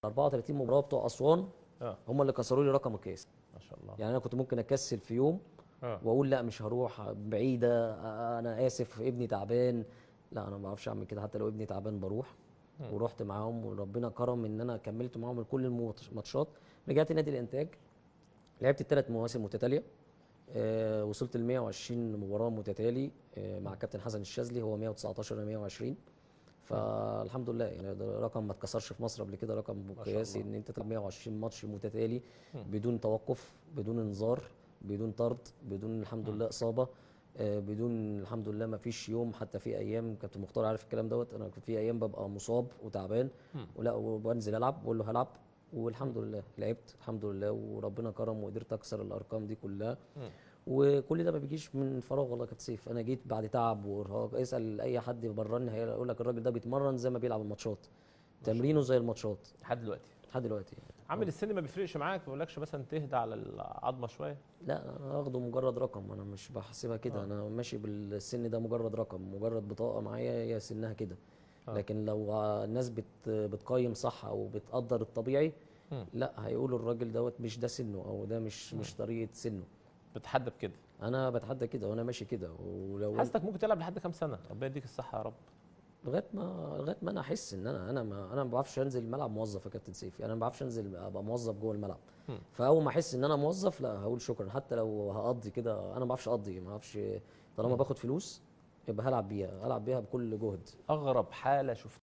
34 مباراه بتوع اسوان اه هم اللي كسروا لي رقم القياسي ما شاء الله يعني انا كنت ممكن اكسل في يوم اه واقول لا مش هروح بعيده انا اسف ابني تعبان لا انا ما بعرفش اعمل كده حتى لو ابني تعبان بروح مم. ورحت معاهم وربنا كرم ان انا كملت معاهم كل الماتشات رجعت نادي الانتاج لعبت الثلاث مواسم متتاليه آه وصلت ل 120 مباراه متتالي آه مع كابتن حسن الشاذلي هو 119 انا 120 فالحمد لله يعني ده رقم ما اتكسرش في مصر قبل كده رقم شاء قياسي الله. ان انت تلعب 120 ماتش متتالي مم. بدون توقف بدون انذار بدون طرد بدون الحمد لله اصابه آه، بدون الحمد لله ما فيش يوم حتى في ايام كابتن مختار عارف الكلام دوت انا في ايام ببقى مصاب وتعبان مم. ولا وبنزل العب بقول له هلعب والحمد لله لعبت الحمد لله وربنا كرم وقدرت اكسر الارقام دي كلها مم. وكل ده ما بيجيش من فراغ والله يا كابتن سيف انا جيت بعد تعب وارهاق اسال اي حد براني هيقول لك الراجل ده بيتمرن زي ما بيلعب الماتشات تمرينه زي الماتشات لحد دلوقتي لحد دلوقتي عامل السن ما بيفرقش معاك ما بيقولكش مثلا تهدى على العظمه شويه لا انا واخده مجرد رقم انا مش بحسبها كده آه. انا ماشي بالسن ده مجرد رقم مجرد بطاقه معايا هي سنها كده آه. لكن لو الناس بت بتقيم صح او بتقدر الطبيعي مم. لا هيقولوا الراجل دوت مش ده سنه او ده مش مش طريقه سنه بتحدى بكده انا بتحدى كده وانا ماشي كده ولو حاسسك ممكن تلعب لحد كام سنه ربنا يديك الصحه يا رب لغايه ما لغايه ما انا احس ان انا انا ما انا ما بعرفش انزل الملعب موظف يا كابتن سيف يعني انا ما بعرفش انزل ابقى موظف جوه الملعب مم. فاول ما احس ان انا موظف لا هقول شكرا حتى لو هقضي كده انا ما بعرفش اقضي ما بعرفش طالما باخد فلوس يبقى هلعب بيها هلعب بيها بكل جهد اغرب حاله شفتها